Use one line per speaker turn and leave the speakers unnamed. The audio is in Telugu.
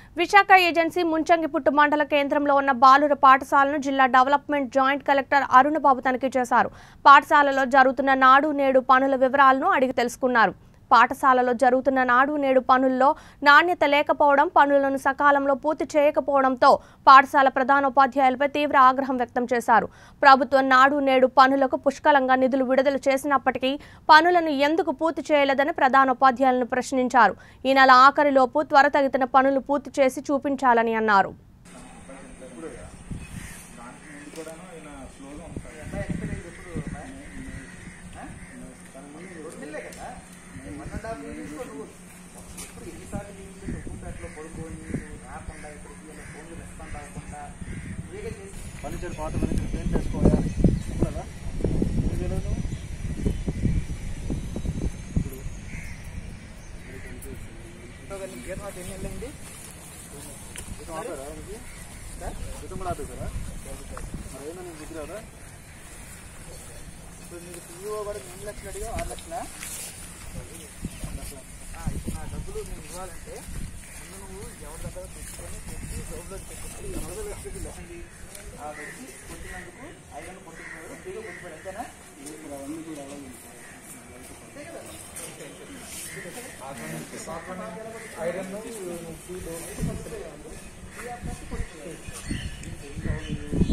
విశాఖ ఏజెన్సీ ముంచంగిపుట్టు మండల కేంద్రంలో ఉన్న బాలుర పాఠశాలను జిల్లా డెవలప్మెంట్ జాయింట్ కలెక్టర్ అరుణబాబు తనిఖీ చేశారు పాఠశాలలో జరుగుతున్న నాడు నేడు పనుల వివరాలను అడిగి తెలుసుకున్నారు పాఠశాలలో జరుగుతున్న నాడు నేడు పనుల్లో నాణ్యత లేకపోవడం పనులను సకాలంలో పూర్తి చేయకపోవడంతో పాఠశాల ప్రధానోపాధ్యాయులపై తీవ్ర ఆగ్రహం వ్యక్తం చేశారు ప్రభుత్వం నాడు నేడు పనులకు పుష్కలంగా నిధులు విడుదల చేసినప్పటికీ పనులను ఎందుకు పూర్తి చేయలేదని ప్రధానోపాధ్యాయులను ప్రశ్నించారు ఈ నెల ఆఖరిలోపు త్వరతగిన పనులు పూర్తి చేసి చూపించాలని అన్నారు
ఫర్నిచర్ పాత ఫర్నిచర్ పెయింట్ వేసుకోవాలా అప్పుడదా ఏం చేయలేదు నువ్వు
గేట్ మాట ఎన్ని వెళ్ళింది
క్రితం ఆపారా ఆయనకి క్రితం కూడా ఆపేశారా మరి ఏమన్నా నీకు బుద్ధి రాదా
ఇప్పుడు నీకు సీఈఓ కూడా ఎన్ని లక్షలు అడిగా ఆరు లక్షల ఇప్పుడు నా డబ్బులు నేను ఇవ్వాలంటే ముందు నువ్వు ఎవరి దగ్గర తెచ్చుకొని తెచ్చి జోబులో పెట్టుకుని నలభై లక్షలకి లెక్కండి ఆ వ్యక్తి కొట్టినందుకు ఐదు వందలు కొట్టుకున్నారు ఫ్రీగా కొట్టుకోడు అంతేనా
అవన్నీ కూడా అలాగే
ఐరన్